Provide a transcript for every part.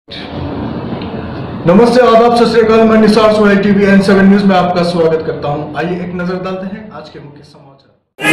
नमस्ते आदाब सत श्रीकाल मैं Nisar Sohail TV N seven news में आपका स्वागत करता हूं आइए एक नजर डालते हैं आज के मुख्य समाचार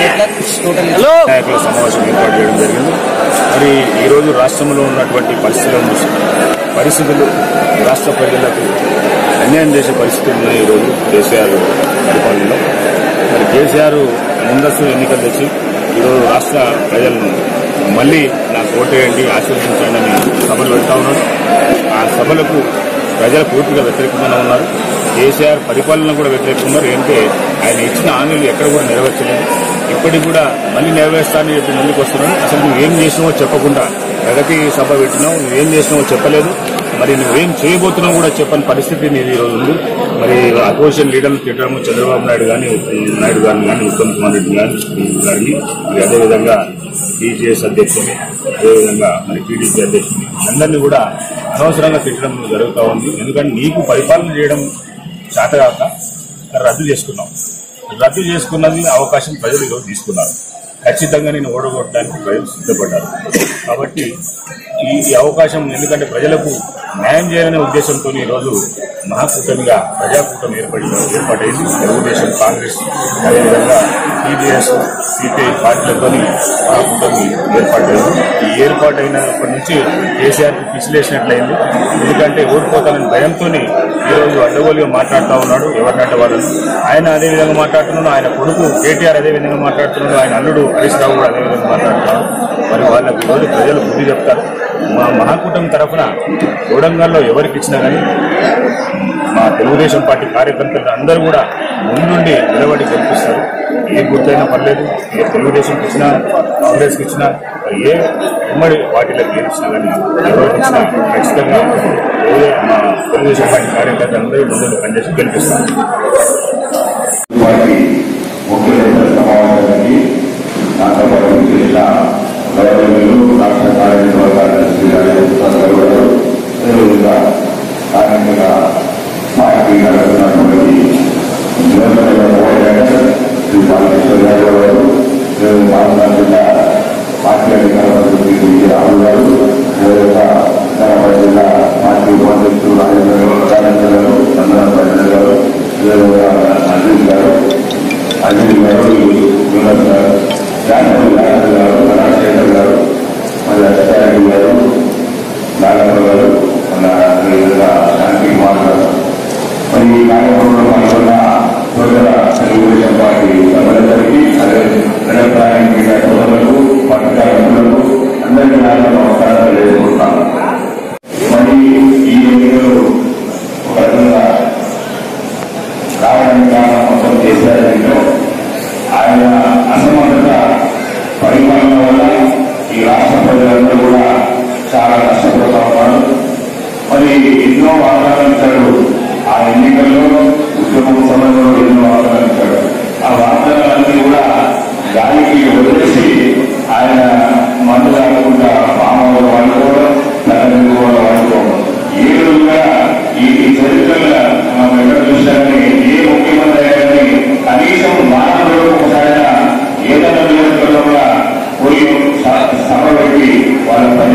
నాయకుల సమావేశం ఏర్పాటు చేయడం జరిగింది మరి ఈరోజు రాష్ట్రంలో ఉన్నటువంటి పరిస్థితులను చూసి పరిస్థితులు రాష్ట్ర ప్రజలకు అన్యాయం చేసే పరిస్థితులు ఉన్నాయి ఈరోజు కేసీఆర్ పరిపాలనలో మరి కేసీఆర్ ముందస్తు ఎన్నికలు తెచ్చి ఈరోజు రాష్ట్ర ప్రజలను మళ్ళీ నాకు ఓటేయండి ఆశీర్వదించండి అని సభలు పెడతా ఉన్నాడు ఆ సభలకు ప్రజలు పూర్తిగా వ్యతిరేకంగానే ఉన్నారు కేసీఆర్ పరిపాలన కూడా వ్యతిరేకంగా ఉన్నారు ఏంటంటే ఆయన ఇచ్చిన హామీలు ఎక్కడ కూడా నెరవేర్చలేదు ఇప్పటికి కూడా మళ్ళీ నెరవేరుస్తానని చెప్పి ముందుకు వస్తున్నాడు అసలు నువ్వేం చేసినావో చెప్పకుండా ప్రగతి సభ పెట్టినావు నువ్వేం చేసినావో చెప్పలేదు మరి నువ్వేం చేయబోతున్నావు కూడా చెప్పని పరిస్థితి నీది ఈరోజు ఉంది మరి అపోజిషన్ లీడర్లు తిట్టడము చంద్రబాబు నాయుడు కానీ నాయుడు గారిని కానీ ఉత్తమ్ కుమార్ రెడ్డి గాని గారిని మరి అదేవిధంగా టీజీఎస్ అధ్యక్షుని అదేవిధంగా మరి టీడీపీ అధ్యక్షుని అందరినీ కూడా అనవసరంగా తిట్టడం జరుగుతూ ఉంది ఎందుకంటే నీకు పరిపాలన చేయడం చేతగాక రద్దు చేసుకున్నాం రద్దు చేసుకున్నది అవకాశం ప్రజలు ఈరోజు తీసుకున్నారు ఖచ్చితంగా నేను ఓడగొట్టడానికి ప్రజలు సిద్ధపడ్డారు కాబట్టి ఈ ఈ అవకాశం ఎందుకంటే ప్రజలకు న్యాయం చేయాలనే ఉద్దేశంతో ఈరోజు మహాకూటమిగా ప్రజాకూటమి ఏర్పడి ఏర్పాటైంది తెలుగుదేశం కాంగ్రెస్ అదేవిధంగా టీడీఎస్ సిపిఐ పార్టీలతో మహాకూటమి ఏర్పాటైంది ఈ ఏర్పాటైనప్పటి నుంచి కేసీఆర్ కి పిచ్చిలేసినట్లయింది ఎందుకంటే ఓడిపోతానని భయంతో ఈరోజు అడ్డగోలుగా మాట్లాడుతూ ఉన్నాడు ఎవరినంటే వాళ్ళని ఆయన అదే విధంగా మాట్లాడుతున్నాడు ఆయన కొడుకు కేటీఆర్ అదే విధంగా మాట్లాడుతున్నాడు ఆయన అల్లుడు హరీష్ రావు కూడా అదే విధంగా మాట్లాడుతున్నాడు మరి వాళ్ళకి ఈరోజు ప్రజలు బుద్ధి చెప్తారు మా మహాకూటమి తరఫున కొడంగల్లో ఎవరికి ఇచ్చినా కానీ మా తెలుగుదేశం పార్టీ కార్యకర్తలు అందరూ కూడా ముందుండి నిలబడి గెలిపిస్తారు ఏ గుర్తైనా పర్లేదు ఏ తెలుగుదేశంకి ఇచ్చినా కాంగ్రెస్కి ఇచ్చినా మరి ఏ ఉమ్మడి పార్టీలకు ఏది ఇచ్చినా కానీ ఎవరికి ఇచ్చినా ఖచ్చితంగా ఏ మా తెలుగుదేశం పార్టీ కార్యకర్తలు అందరూ ముందు పనిచేసి గెలిపిస్తారు వారికి ముఖ్యమంత్రి సమావేశానికి నాతో పాటు చేసిన గౌరవనీయులు రాష్ట్ర కార్యవర్గ కార్యదర్శి గారు అదేవిధంగా స్థానికంగా పార్టీ నడుపుతున్నటువంటి నియోజకవర్గ కోఆర్డినేటర్ శ్రీ బాలకృష్ణ యాదవ్ గారు నేను పాలనా జిల్లా పార్టీ అధికార ప్రతినిధి శ్రీ రాహుల్ గారు అదేవిధంగా ఉత్తరాఖండ్ జిల్లా పార్టీ ఉపాధ్యక్షులు రాజేంద్ర గారు రాజేంద్ర గారు చంద్ర ప్రజల గారు అదేవిధంగా అజిత్ గారు అజిత్ గారు యూనస్ గారు జానపద నాయకులు గారు రాజశేఖర్ గారు మరి అక్షయారెడ్డి గారు నాగమ్మ గారు మన అదేవిధంగా శాంతి కుమార్ గారు మరి ఈ కార్యక్రమంలో పాల్గొన్న సోదర తెలుగుదేశం పార్టీ సభ్యులందరికీ అదే ప్రజాప్రాయం మీడియా సోదరులకు పత్రికా మిత్రులకు అందరికీ నాకు నమస్కారాలు తెలియజేసుకుంటాను మరి ఈ ఎన్నికలు ఒక రకంగా రావడానికి కారణం మొత్తం చేశారంటే ఆయన అసమర్థత పరిపాలన వల్ల ఈ రాష్ట్ర ప్రజలందరూ కూడా చాలా నష్టపోతా ఉన్నారు మరి ఎన్నో వాగ్దానాలు ఇచ్చాడు ఆ ఎన్నికల్లో ఉద్యమం సమయంలో ఎన్నో వాగ్దానాలు ఇచ్చాడు ఆ వాగ్దానాలన్నీ కూడా గాలికి వదిలేసి ఆయన మందు కాకుండా మామూలు వాడుకోవడం తల్లిదండ్రులు కూడా వాడుకోవడం ఏడుగా ఈ చరిత్రలో మనం ఎక్కడ చూసామని ఏ ముఖ్యమంత్రి అయినా కనీసం మానవుడు ఒకసారి ఏదైనా నియోజకవర్గంలో పోయి స- సభ పెట్టి వాళ్ళ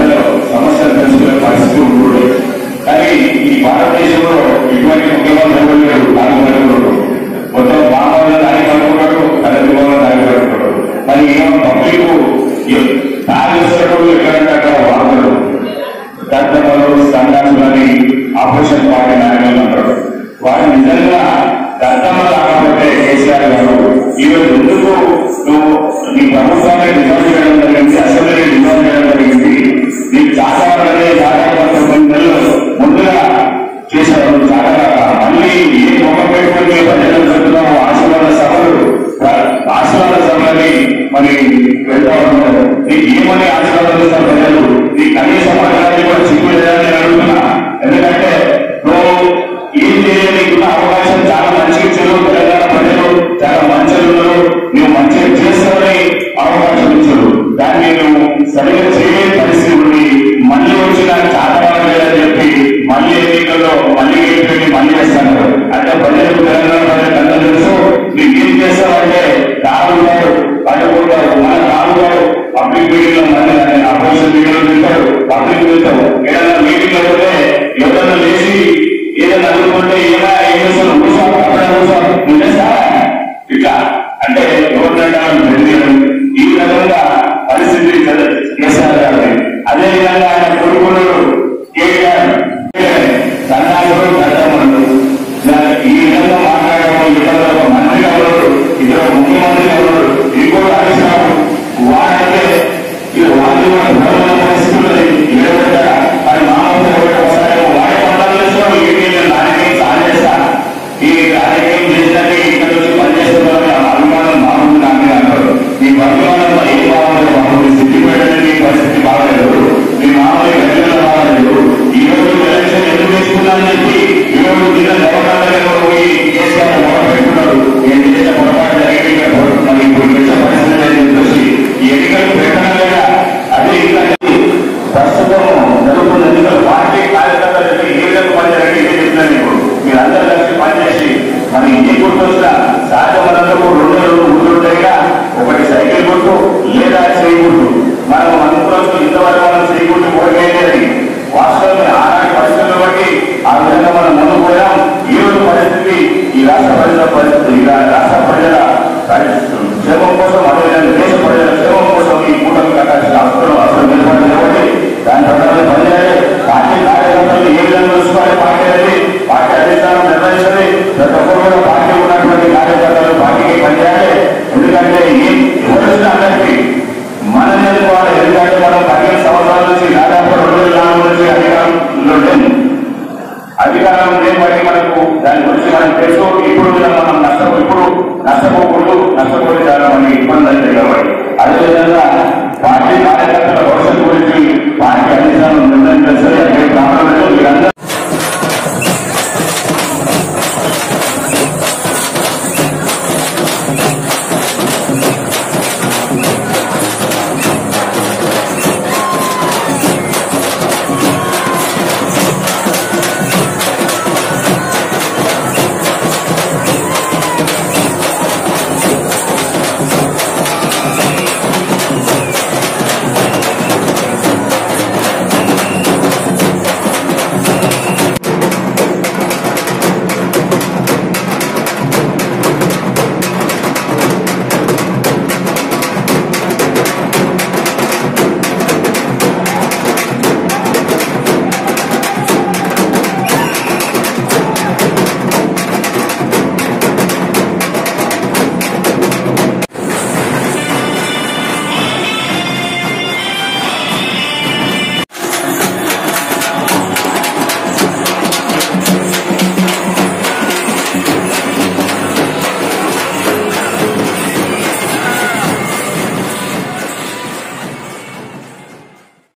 అధికారం లేని బట్టి మనకు దాని గురించి మనం తెలుసు ఇప్పుడు కూడా మనం నష్టపో ఇప్పుడు నష్టపోకూడదు నష్టపోయి చాలా మనకి ఇబ్బంది అయితే కాబట్టి అదేవిధంగా పార్టీ కార్యకర్తల భవిష్యత్తు గురించి పార్టీ అధిష్టానం నిర్ణయం చేస్తుంది అదే ప్రాంతంలో